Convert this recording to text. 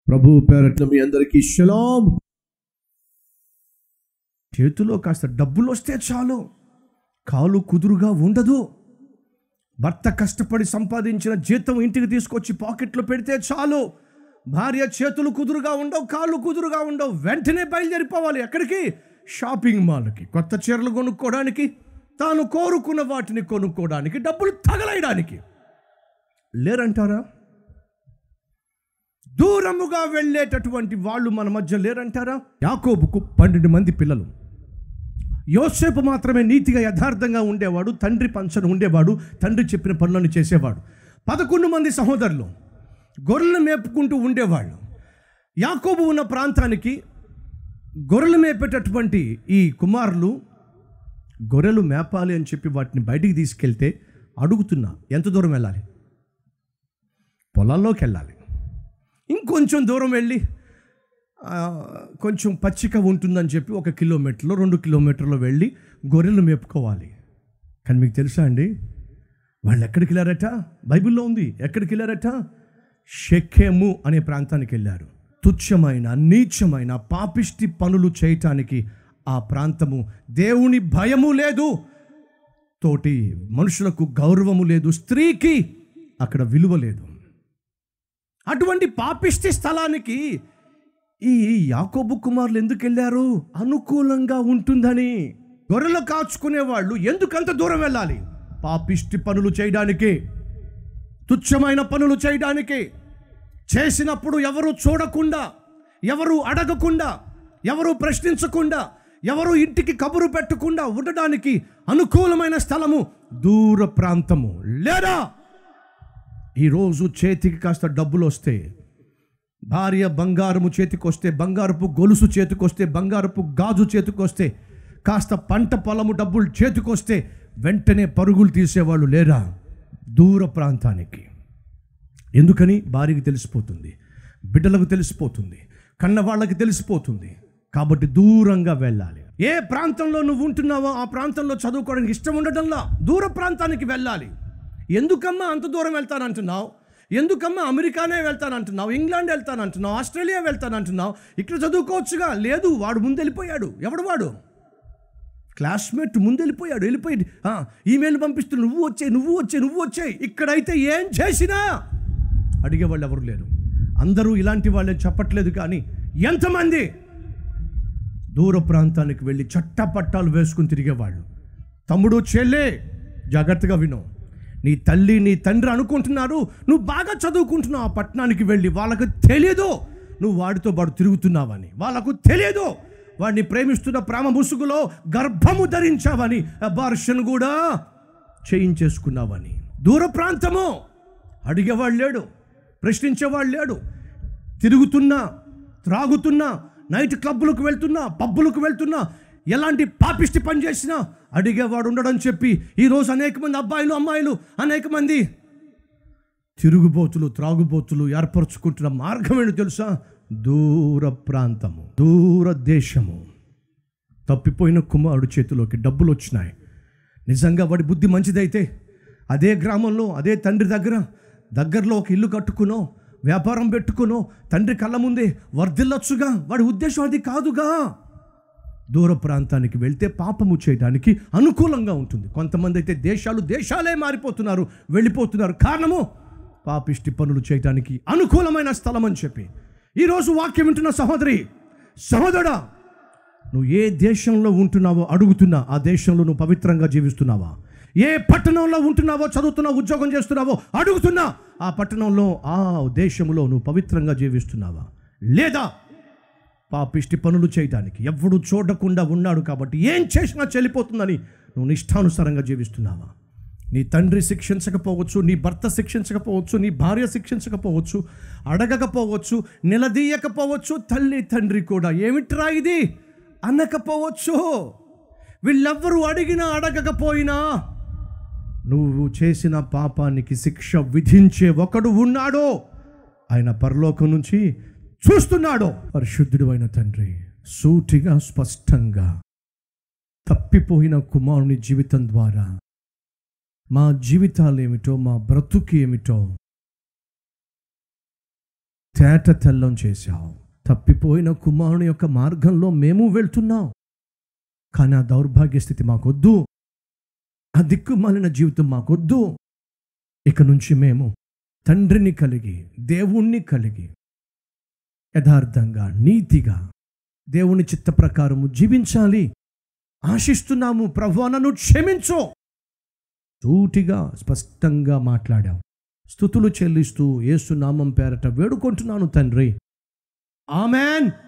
ప్రభు పేరట్ల మీ అందరికీ షలాం చేతిలో కాస్త డబ్బులు వస్తే చాలు కాలు కుదురుగా ఉండదు భర్త కష్టపడి సంపాదించిన జీతం ఇంటికి తీసుకొచ్చి పాకెట్లో పెడితే చాలు భార్య చేతులు కుదురుగా ఉండవు కాళ్ళు కుదురుగా ఉండవు వెంటనే బయలుదేరిపోవాలి ఎక్కడికి షాపింగ్ మాల్కి కొత్త చీరలు కొనుక్కోవడానికి తాను కోరుకున్న వాటిని కొనుక్కోవడానికి డబ్బులు తగలేయడానికి లేరంటారా దూరముగా వెళ్ళేటటువంటి వాళ్ళు మన మధ్య లేరంటారా యాకోబుకు పన్నెండు మంది పిల్లలు యోసేపు మాత్రమే నీతిగా యథార్థంగా ఉండేవాడు తండ్రి పంచను ఉండేవాడు తండ్రి చెప్పిన పనులను చేసేవాడు పదకొండు మంది సహోదరులు గొర్రెలు మేపుకుంటూ ఉండేవాళ్ళు యాకోబు ఉన్న ప్రాంతానికి గొర్రెలు మేపేటటువంటి ఈ కుమారులు గొర్రెలు మేపాలి అని చెప్పి వాటిని బయటికి తీసుకెళ్తే అడుగుతున్నా ఎంత దూరం వెళ్ళాలి పొలాల్లోకి వెళ్ళాలి ఇంకొంచెం దూరం వెళ్ళి ఆ, కొంచెం పచ్చిక ఉంటుందని చెప్పి ఒక కిలోమీటర్లో రెండు కిలోమీటర్లు వెళ్ళి గొర్రెలు మేపుకోవాలి కానీ మీకు తెలుసా అండి వాళ్ళు ఎక్కడికి వెళ్ళారట బైబిల్లో ఉంది ఎక్కడికి వెళ్ళారట షెకెము అనే ప్రాంతానికి వెళ్ళారు తుచ్చమైన నీచమైన పాపిష్టి పనులు చేయటానికి ఆ ప్రాంతము దేవుని భయము లేదు తోటి మనుషులకు గౌరవము లేదు స్త్రీకి అక్కడ విలువ లేదు అటువంటి పాపిష్టి స్థలానికి ఈ యాకోబు కుమారులు ఎందుకు వెళ్ళారు అనుకూలంగా ఉంటుందని గొర్రెలు కాచుకునే వాళ్ళు ఎందుకంత దూరం వెళ్ళాలి పాపిష్టి పనులు చేయడానికి తుచ్చమైన పనులు చేయడానికి చేసినప్పుడు ఎవరు చూడకుండా ఎవరు అడగకుండా ఎవరు ప్రశ్నించకుండా ఎవరు ఇంటికి కబురు పెట్టకుండా ఉండడానికి అనుకూలమైన స్థలము దూర ప్రాంతము లేదా ఈరోజు చేతికి కాస్త డబ్బులు వస్తే భార్య బంగారము చేతికొస్తే బంగారపు గొలుసు చేతికొస్తే బంగారపు గాజు చేతికొస్తే కాస్త పంట పొలము డబ్బులు చేతికొస్తే వెంటనే పరుగులు తీసేవాళ్ళు లేరా దూర ప్రాంతానికి ఎందుకని భార్యకి తెలిసిపోతుంది బిడ్డలకు తెలిసిపోతుంది కన్న వాళ్ళకి తెలిసిపోతుంది కాబట్టి దూరంగా వెళ్ళాలి ఏ ప్రాంతంలో నువ్వు ఉంటున్నావో ఆ ప్రాంతంలో చదువుకోవడానికి ఇష్టం ఉండటంలా దూర ప్రాంతానికి వెళ్ళాలి ఎందుకమ్మా అంత దూరం వెళ్తానంటున్నావు ఎందుకమ్మా అమెరికానే వెళ్తానంటున్నావు ఇంగ్లాండ్ వెళ్తానంటున్నావు ఆస్ట్రేలియా వెళ్తానంటున్నావు ఇక్కడ చదువుకోవచ్చుగా లేదు వాడు ముందు వెళ్ళిపోయాడు ఎవడు వాడు క్లాస్మేట్ ముందు వెళ్ళిపోయాడు వెళ్ళిపోయి "ఆ, ఈమెయిల్ పంపిస్తూ నువ్వు వచ్చే నువ్వు వచ్చే నువ్వు వచ్చే ఇక్కడైతే ఏం చేసినా అడిగేవాళ్ళు ఎవరు లేరు అందరూ ఇలాంటి వాళ్ళని చెప్పట్లేదు కానీ ఎంతమంది దూర ప్రాంతానికి వెళ్ళి చట్టపట్టాలు వేసుకుని తిరిగేవాళ్ళు తమ్ముడు చెల్లే జాగ్రత్తగా విను నీ తల్లి నీ తండ్రి అనుకుంటున్నారు నువ్వు బాగా చదువుకుంటున్నావు ఆ పట్టణానికి వెళ్ళి వాళ్ళకు తెలియదు నువ్వు వాడితో పాటు తిరుగుతున్నావని వాళ్ళకు తెలియదు వాడిని ప్రేమిస్తున్న ప్రేమ ముసుగులో గర్భము ధరించావని అబార్షన్ కూడా చేయించేసుకున్నావని దూర ప్రాంతము అడిగేవాడు లేడు ప్రశ్నించేవాడు లేడు తిరుగుతున్నా త్రాగుతున్నా నైట్ క్లబ్బులకు వెళ్తున్నా పబ్బులకు వెళ్తున్నా ఎలాంటి పాపిష్టి పని చేసినా అడిగేవాడు ఉండడని చెప్పి ఈరోజు అనేక మంది అబ్బాయిలు అమ్మాయిలు అనేక మంది తిరుగుబోతులు త్రాగుబోతులు ఏర్పరచుకుంటున్న మార్గం ఏంటో తెలుసా దూర ప్రాంతము దూర దేశము తప్పిపోయిన కుమారుడు చేతిలోకి డబ్బులు వచ్చినాయి నిజంగా వాడి బుద్ధి మంచిదైతే అదే గ్రామంలో అదే తండ్రి దగ్గర దగ్గరలో ఒక ఇల్లు కట్టుకునో వ్యాపారం పెట్టుకునో తండ్రి కళ్ళ ముందే వర్ధిల్లొచ్చుగా వాడి ఉద్దేశం అది కాదుగా దూర ప్రాంతానికి వెళ్తే పాపము చేయడానికి అనుకూలంగా ఉంటుంది కొంతమంది అయితే దేశాలు దేశాలే మారిపోతున్నారు వెళ్ళిపోతున్నారు కారణము పాపిష్టి పనులు చేయడానికి అనుకూలమైన స్థలం అని చెప్పి ఈరోజు వాక్యం వింటున్న సహోదరి సహోదరా నువ్వు ఏ దేశంలో ఉంటున్నావో అడుగుతున్నా ఆ దేశంలో నువ్వు పవిత్రంగా జీవిస్తున్నావా ఏ పట్టణంలో ఉంటున్నావో చదువుతున్నావో ఉద్యోగం చేస్తున్నావో అడుగుతున్నా ఆ పట్టణంలో ఆ దేశంలో నువ్వు పవిత్రంగా జీవిస్తున్నావా లేదా పాపిష్టి పనులు చేయడానికి ఎవ్వడు చూడకుండా ఉన్నాడు కాబట్టి ఏం చేసినా చెల్లిపోతుందని నువ్వు నిష్టానుసారంగా జీవిస్తున్నావా నీ తండ్రి శిక్షించకపోవచ్చు నీ భర్త శిక్షించకపోవచ్చు నీ భార్య శిక్షించకపోవచ్చు అడగకపోవచ్చు నిలదీయకపోవచ్చు తల్లి తండ్రి కూడా ఏమిట్రా ఇది అనకపోవచ్చు వీళ్ళెవ్వరూ అడిగినా అడగకపోయినా నువ్వు చేసిన పాపానికి శిక్ష విధించే ఒకడు ఉన్నాడో ఆయన పరలోకం నుంచి చూస్తున్నాడు పరిశుద్ధుడు అయిన తండ్రి సూటిగా స్పష్టంగా తప్పిపోయిన కుమారుని జీవితం ద్వారా మా జీవితాలు ఏమిటో మా బ్రతుకు ఏమిటో తేట తెల్లం చేశావు తప్పిపోయిన కుమారుని యొక్క మార్గంలో మేము వెళ్తున్నాం కానీ ఆ దౌర్భాగ్య స్థితి మాకొద్దు ఆ దిక్కుమాలిన జీవితం మాకొద్దు ఇక నుంచి మేము తండ్రిని కలిగి దేవుణ్ణి కలిగి యథార్థంగా నీతిగా దేవుని చిత్త ప్రకారము జీవించాలి ఆశిస్తున్నాము ప్రభు నన్ను క్షమించు సూటిగా స్పష్టంగా మాట్లాడావు స్థుతులు చెల్లిస్తూ యేసు నామం పేరట వేడుకుంటున్నాను తండ్రి ఆమెన్